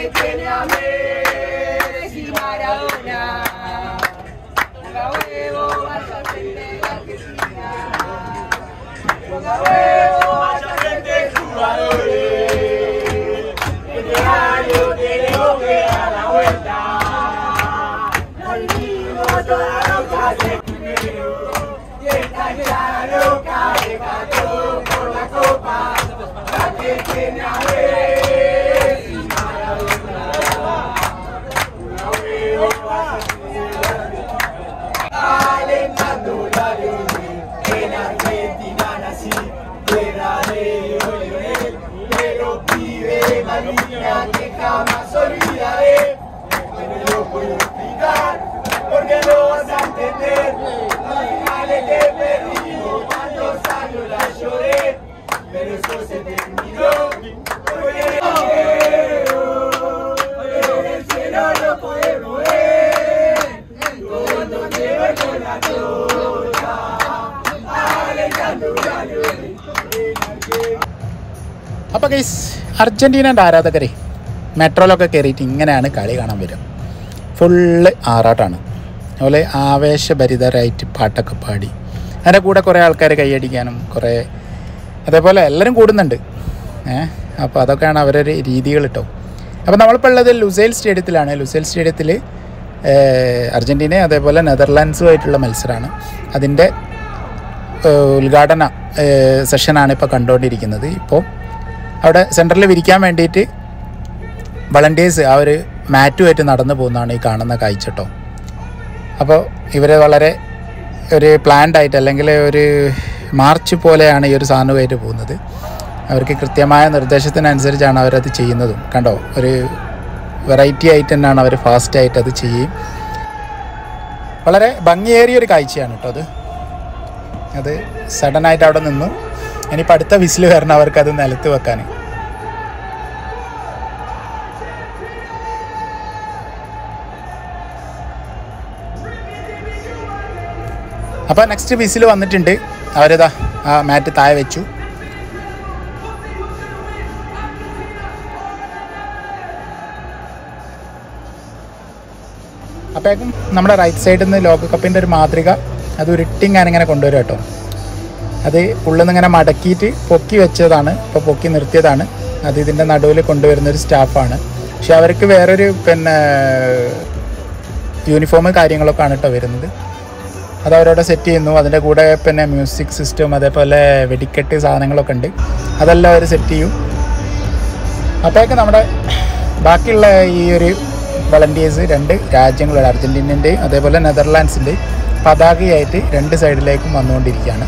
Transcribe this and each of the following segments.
que tiene a Messi y Maradona. Ponga huevo, vaya frente Argentina. Ponga huevo, vaya frente jugadores. Este año tenemos que dar la vuelta. Volvimos toda loca de primero. Y esta es la loca de Catón por la copa. La que tiene a ver y Maradona. Una huevo, alentando la Lionel. En Argentina nací, tierra de Lionel. Pero pide la niña que jamás olvidaré. No lo puedo explicar, porque no vas a entender. Los finales que perdimos, cuántos años la lloré. Pero eso se terminó. Porque en el cielo no podemos ver. Cuando lleva con la toca, alentando la Lionel. അപ്പോൾ guys അർജൻറ്റീനൻ്റെ ആരാധകരെ മെട്രോയിലൊക്കെ കയറിയിട്ട് ഇങ്ങനെയാണ് കളി കാണാൻ വരിക full ആറാട്ടാണ് അതുപോലെ ആവേശഭരിതരായിട്ട് പാട്ടൊക്കെ പാടി അതിൻ്റെ കൂടെ കുറേ ആൾക്കാർ കൈയടിക്കാനും കുറേ അതേപോലെ എല്ലാവരും കൂടുന്നുണ്ട് ഏ അപ്പോൾ അതൊക്കെയാണ് അവരൊരു രീതികൾ കേട്ടോ അപ്പോൾ നമ്മളിപ്പോൾ ഉള്ളത് ലുസൈൽ സ്റ്റേഡിയത്തിലാണ് ലുസൈൽ സ്റ്റേഡിയത്തിൽ അർജൻറ്റീന അതേപോലെ നെതർലാൻഡ്സുമായിട്ടുള്ള മത്സരമാണ് അതിൻ്റെ ഏഹ് ഉദ്ഘാടന ഏഹ് സെഷനാണ് ഇപ്പോൾ കണ്ടുകൊണ്ടിരിക്കുന്നത് ഇപ്പോൾ അവിടെ സെൻറ്ററിൽ വിരിക്കാൻ വേണ്ടിയിട്ട് വളണ്ടിയേഴ്സ് ആ ഒരു മാറ്റുമായിട്ട് നടന്നു പോകുന്നതാണ് ഈ കാണുന്ന കാഴ്ച കേട്ടോ അപ്പോൾ ഇവർ വളരെ ഒരു പ്ലാൻഡ് ആയിട്ട് അല്ലെങ്കിൽ ഒരു മാർച്ച് പോലെയാണ് ഈ ഒരു സാധനവുമായിട്ട് പോകുന്നത് അവർക്ക് കൃത്യമായ നിർദ്ദേശത്തിനനുസരിച്ചാണ് അവരത് ചെയ്യുന്നതും കണ്ടോ ഒരു വെറൈറ്റി ആയിട്ട് തന്നെയാണ് അവർ ഫാസ്റ്റ് ആയിട്ട് അത് ചെയ്യും വളരെ ഭംഗിയേറിയ ഒരു കാഴ്ചയാണ് കേട്ടോ അത് അത് സഡനായിട്ട് അവിടെ നിന്നു ഇനിയിപ്പോൾ അടുത്ത വിസിൽ വരണം അവർക്ക് അത് നിലത്ത് വെക്കാൻ അപ്പോൾ നെക്സ്റ്റ് വിസിൽ വന്നിട്ടുണ്ട് അവരിതാ ആ മാറ്റ് താഴെ വെച്ചു അപ്പോഴേക്കും നമ്മുടെ റൈറ്റ് സൈഡിൽ നിന്ന് ലോകകപ്പിൻ്റെ ഒരു മാതൃക അത് ഉരുട്ടിങ് ഞാനിങ്ങനെ കൊണ്ടുവരും കേട്ടോ അത് ഉള്ളിൽ നിന്ന് ഇങ്ങനെ മടക്കിയിട്ട് പൊക്കി വെച്ചതാണ് ഇപ്പോൾ പൊക്കി നിർത്തിയതാണ് അത് ഇതിൻ്റെ നടുവിൽ കൊണ്ടുവരുന്ന ഒരു സ്റ്റാഫാണ് പക്ഷെ അവർക്ക് വേറൊരു പിന്നെ യൂണിഫോം കാര്യങ്ങളൊക്കെ ആണ് കേട്ടോ വരുന്നത് അത് അവരവിടെ സെറ്റ് ചെയ്യുന്നു അതിൻ്റെ കൂടെ പിന്നെ മ്യൂസിക് സിസ്റ്റം അതേപോലെ വെടിക്കെട്ട് സാധനങ്ങളൊക്കെ ഉണ്ട് അതെല്ലാം അവർ സെറ്റ് ചെയ്യും അപ്പോഴേക്ക് നമ്മുടെ ബാക്കിയുള്ള ഈ ഒരു വളണ്ടിയേഴ്സ് രണ്ട് രാജ്യങ്ങളുടെ അർജൻറ്റീനൻ്റെയും അതേപോലെ നെതർലാൻഡ്സിൻ്റെയും പതാകയായിട്ട് രണ്ട് സൈഡിലേക്കും വന്നുകൊണ്ടിരിക്കുകയാണ്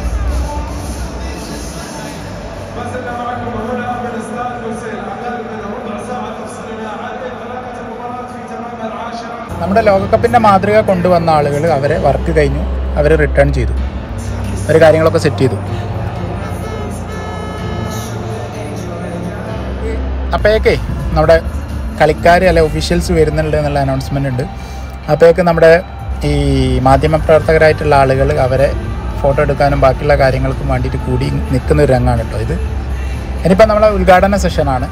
നമ്മുടെ ലോകകപ്പിൻ്റെ മാതൃക കൊണ്ടുവന്ന ആളുകൾ അവരെ വർക്ക് കഴിഞ്ഞു അവർ റിട്ടേൺ ചെയ്തു അവർ കാര്യങ്ങളൊക്കെ സെറ്റ് ചെയ്തു അപ്പോഴേക്കേ നമ്മുടെ കളിക്കാർ അല്ലെ ഒഫീഷ്യൽസ് വരുന്നുണ്ട് എന്നുള്ള അനൗൺസ്മെൻ്റ് ഉണ്ട് അപ്പോഴേക്ക് നമ്മുടെ ഈ മാധ്യമ പ്രവർത്തകരായിട്ടുള്ള ആളുകൾ അവരെ ഫോട്ടോ എടുക്കാനും ബാക്കിയുള്ള കാര്യങ്ങൾക്കും വേണ്ടിയിട്ട് കൂടി നിൽക്കുന്ന ഒരു രംഗമാണ് കേട്ടോ ഇത് ഇനിയിപ്പോൾ നമ്മളെ ഉദ്ഘാടന സെഷനാണ്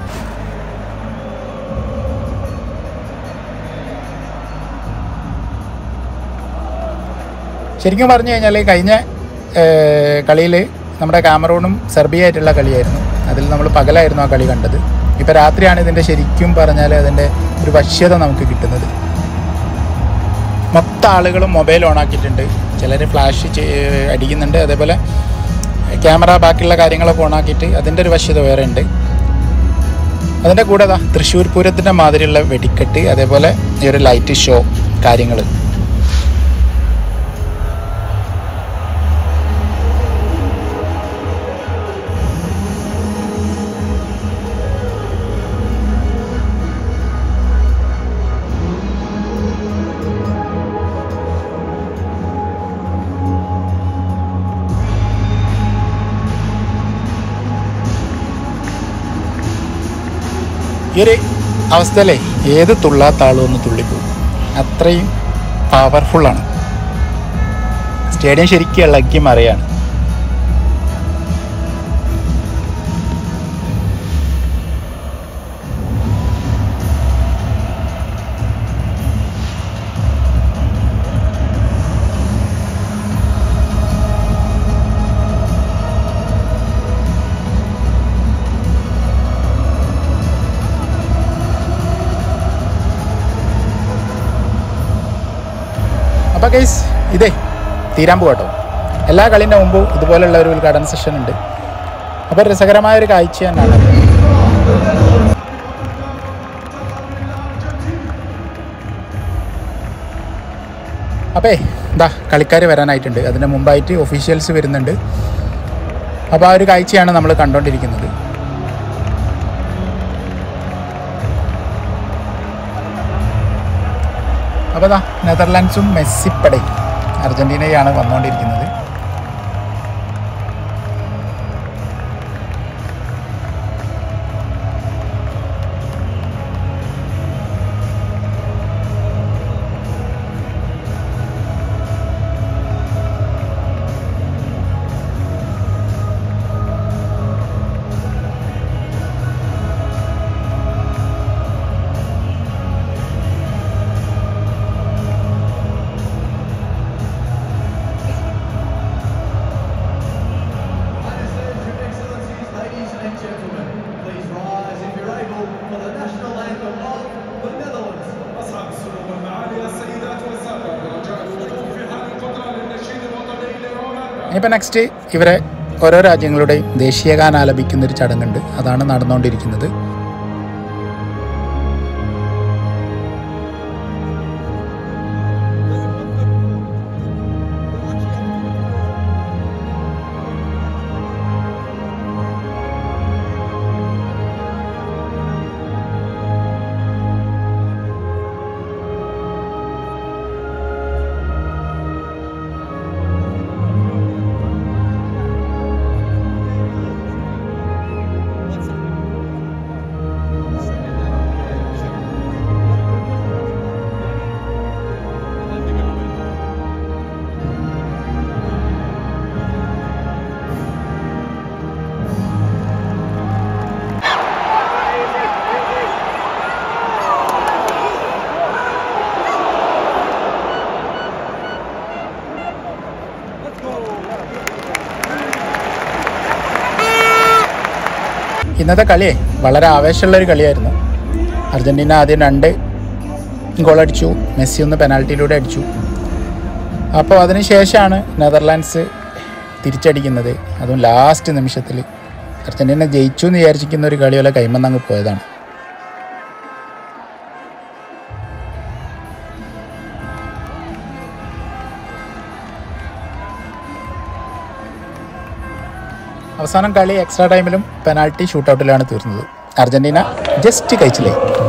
ശരിക്കും പറഞ്ഞു കഴിഞ്ഞാൽ കഴിഞ്ഞ കളിയിൽ നമ്മുടെ കാമറൂണും സെർബിയ ആയിട്ടുള്ള കളിയായിരുന്നു അതിൽ നമ്മൾ പകലായിരുന്നു ആ കളി കണ്ടത് ഇപ്പോൾ രാത്രിയാണ് ഇതിൻ്റെ ശരിക്കും പറഞ്ഞാൽ അതിൻ്റെ ഒരു വശ്യത നമുക്ക് കിട്ടുന്നത് മൊത്തം ആളുകളും മൊബൈൽ ഓൺ ആക്കിയിട്ടുണ്ട് ചിലർ ഫ്ലാഷ് അടിക്കുന്നുണ്ട് അതേപോലെ ക്യാമറ ബാക്കിയുള്ള കാര്യങ്ങളൊക്കെ ഓൺ ആക്കിയിട്ട് അതിൻ്റെ ഒരു വശ്യത വേറെ ഉണ്ട് അതിൻ്റെ കൂടെ ദാ തൃശ്ശൂർ പൂരത്തിൻ്റെ മാതിരിയുള്ള വെടിക്കെട്ട് അതേപോലെ ഈ ഒരു ലൈറ്റ് ഷോ കാര്യങ്ങൾ ഈ ഒരു അവസ്ഥയിലേ ഏത് തുള്ളാത്ത ആളും ഒന്ന് തുള്ളിപ്പോകും അത്രയും പവർഫുള്ളാണ് സ്റ്റേഡിയം ശരിക്കും ഇളക്കി മറിയാണ് ഗൈസ് ഇതേ തീരാൻ പോകട്ടോ എല്ലാ കളീൻ്റെ മുമ്പും ഇതുപോലുള്ള ഒരു ഉദ്ഘാടന സെഷൻ ഉണ്ട് അപ്പോൾ രസകരമായ ഒരു കാഴ്ച തന്നെയാണ് അപ്പേ എന്താ കളിക്കാർ വരാനായിട്ടുണ്ട് അതിന് മുമ്പായിട്ട് ഒഫീഷ്യൽസ് വരുന്നുണ്ട് അപ്പോൾ ആ ഒരു കാഴ്ചയാണ് നമ്മൾ കണ്ടുകൊണ്ടിരിക്കുന്നത് അപ്പോൾ ദാ നെതർലാൻഡ്സും മെസ്സിപ്പടേ അർജൻറ്റീനയാണ് വന്നുകൊണ്ടിരിക്കുന്നത് Ladies and gentlemen, please rise if you're able for the national anthem of the Netherlands. أصحاب السمو والمعالي السيدات والسادة رجاء الوقوف في هذه الفترة للنشيد الوطني لرومانيا ഇനിയിപ്പോൾ നെക്സ്റ്റ് ഇവരെ ഓരോ രാജ്യങ്ങളുടെയും ദേശീയഗാനം ആലപിക്കുന്ന ഒരു ചടങ്ങുണ്ട് അതാണ് നടന്നുകൊണ്ടിരിക്കുന്നത് ഇന്നത്തെ കളിയെ വളരെ ആവേശമുള്ള ഒരു കളിയായിരുന്നു അർജൻറ്റീന ആദ്യം രണ്ട് ഗോൾ അടിച്ചു മെസ്സി ഒന്ന് പെനാൽറ്റിയിലൂടെ അടിച്ചു അപ്പോൾ അതിന് ശേഷമാണ് നെതർലാൻഡ്സ് തിരിച്ചടിക്കുന്നത് അതും ലാസ്റ്റ് നിമിഷത്തിൽ അർജൻറ്റീന ജയിച്ചു എന്ന് വിചാരിച്ചിരിക്കുന്ന ഒരു കളി പോലെ കൈമന്നങ്ങ് പോയതാണ് അവസാനം കളി എക്സ്ട്രാ ടൈമിലും പെനാൽറ്റി ഷൂട്ടൗട്ടിലാണ് തീർന്നത് അർജന്റീന ജസ്റ്റ് കഴിച്ചില്ലേ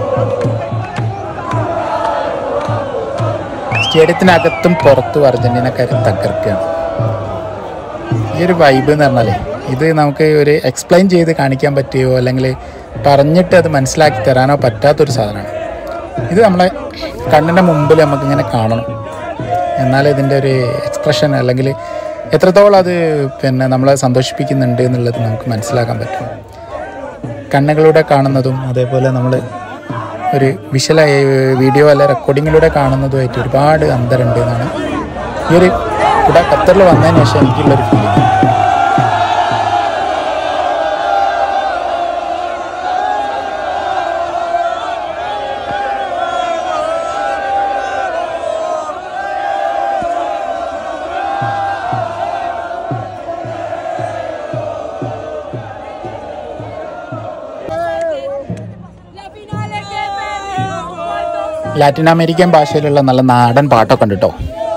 സ്റ്റേഡിയത്തിനകത്തും പുറത്തും അർജന്റീനക്കാർ തകർക്കുകയാണ് ഈ ഒരു വൈബ് എന്ന് പറഞ്ഞാലേ ഇത് നമുക്ക് ഒരു എക്സ്പ്ലെയിൻ ചെയ്ത് കാണിക്കാൻ പറ്റുകയോ അല്ലെങ്കിൽ പറഞ്ഞിട്ട് അത് മനസ്സിലാക്കി തരാനോ പറ്റാത്തൊരു സാധനമാണ് ഇത് നമ്മളെ കണ്ണിൻ്റെ മുമ്പിൽ നമുക്കിങ്ങനെ കാണണം എന്നാൽ ഇതിൻ്റെ ഒരു എക്സ്പ്രഷൻ അല്ലെങ്കിൽ എത്രത്തോളം അത് പിന്നെ നമ്മളെ സന്തോഷിപ്പിക്കുന്നുണ്ട് എന്നുള്ളത് നമുക്ക് മനസ്സിലാക്കാൻ പറ്റും കണ്ണുകളിലൂടെ കാണുന്നതും അതേപോലെ നമ്മൾ ഒരു വിഷ്വലായി വീഡിയോ അല്ല റെക്കോർഡിങ്ങിലൂടെ കാണുന്നതുമായിട്ട് ഒരുപാട് അന്തരമുണ്ട് എന്നാണ് ഈ ഒരു ഇവിടെ ഖത്തറിൽ വന്നതിന് ശേഷം എനിക്കുള്ളൊരു feeling La finale che bello! Molto Latin American ഭാഷയിലുള്ള നല്ല നാടൻ പാട്ടൊക്കെ ഉണ്ട് കേട്ടോ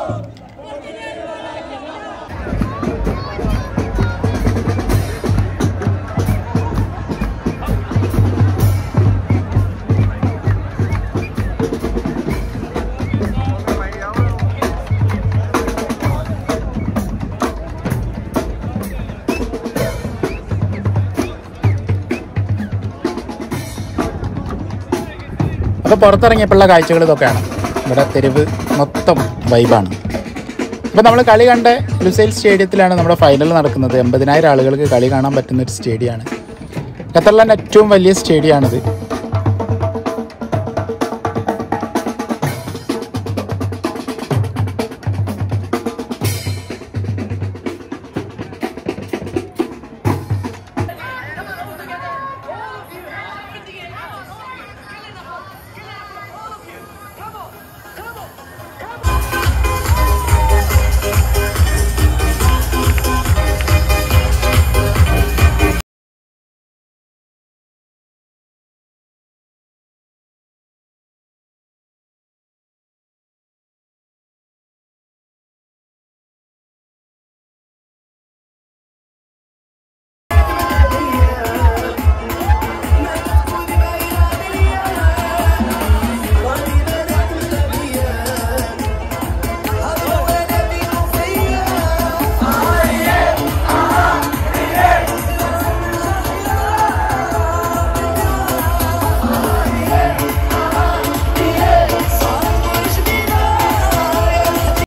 അപ്പോൾ പുറത്തിറങ്ങിയപ്പോഴുള്ള കാഴ്ചകൾ ഇതൊക്കെയാണ് ഇവിടെ തെരുവ് മൊത്തം വൈബാണ് അപ്പോൾ നമ്മൾ കളി കണ്ട ലുസൈൽ സ്റ്റേഡിയത്തിലാണ് നമ്മുടെ ഫൈനൽ നടക്കുന്നത് എൺപതിനായിരം ആളുകൾക്ക് കളി കാണാൻ പറ്റുന്ന ഒരു സ്റ്റേഡിയമാണ് ഖത്തറിലെ ഏറ്റവും വലിയ സ്റ്റേഡിയമാണിത്